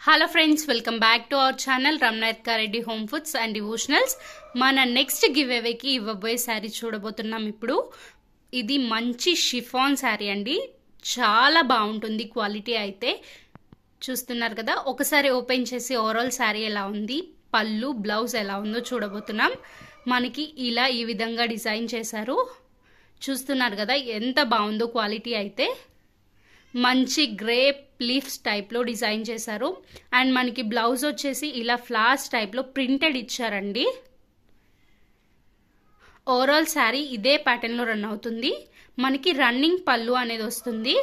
hello friends welcome back to our channel రమణాయత్కారెడ్డి home foods and devotionals మన next give అవేకి ఇవ్వబోయే శారీ చూడబోతున్నాం ఇప్పుడు ఇది మంచి షిఫాన్ శారీ అండి చాలా బాగుంటుంది క్వాలిటీ అయితే చూస్తున్నారు కదా ఒకసారి ఓపెన్ చేసి ఓవరాల్ శారీ ఎలా ఉంది పళ్ళు బ్లౌజ్ ఎలా ఉందో చూడబోతున్నాం మనకి ఇలా ఈ విధంగా డిజైన్ చేశారు చూస్తున్నారు కదా ఎంత బాగుందో క్వాలిటీ అయితే మంచి గ్రేప్ లీఫ్స్ టైప్లో డిజైన్ చేశారు అండ్ మనకి బ్లౌజ్ వచ్చేసి ఇలా ఫ్లాస్ టైప్లో ప్రింటెడ్ ఇచ్చారండి ఓవరాల్ శారీ ఇదే ప్యాటర్న్లో రన్ అవుతుంది మనకి రన్నింగ్ పళ్ళు అనేది వస్తుంది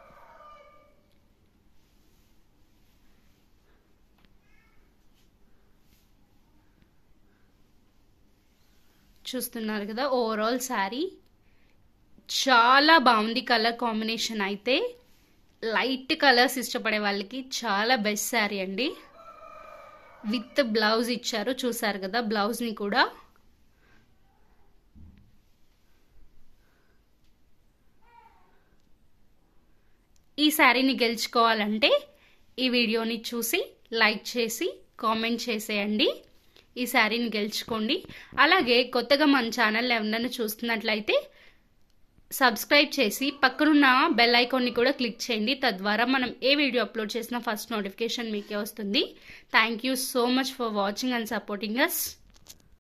చూస్తున్నారు కదా ఓవరాల్ శారీ చాలా బాగుంది కలర్ కాంబినేషన్ అయితే లైట్ కలర్స్ ఇష్టపడే వాళ్ళకి చాలా బెస్ట్ శారీ అండి విత్ బ్లౌజ్ ఇచ్చారు చూసారు కదా బ్లౌజ్ని కూడా ఈ శారీని గెలుచుకోవాలంటే ఈ వీడియోని చూసి లైక్ చేసి కామెంట్ చేసేయండి ఈ శారీని గెలుచుకోండి అలాగే కొత్తగా మన ఛానల్ ఎవరైనా చూస్తున్నట్లయితే సబ్స్క్రైబ్ చేసి పక్కనున్న బెల్ ఐకాన్ని కూడా క్లిక్ చేయండి తద్వారా మనం ఏ వీడియో అప్లోడ్ చేసినా ఫస్ట్ నోటిఫికేషన్ మీకే వస్తుంది thank you so much for watching and supporting us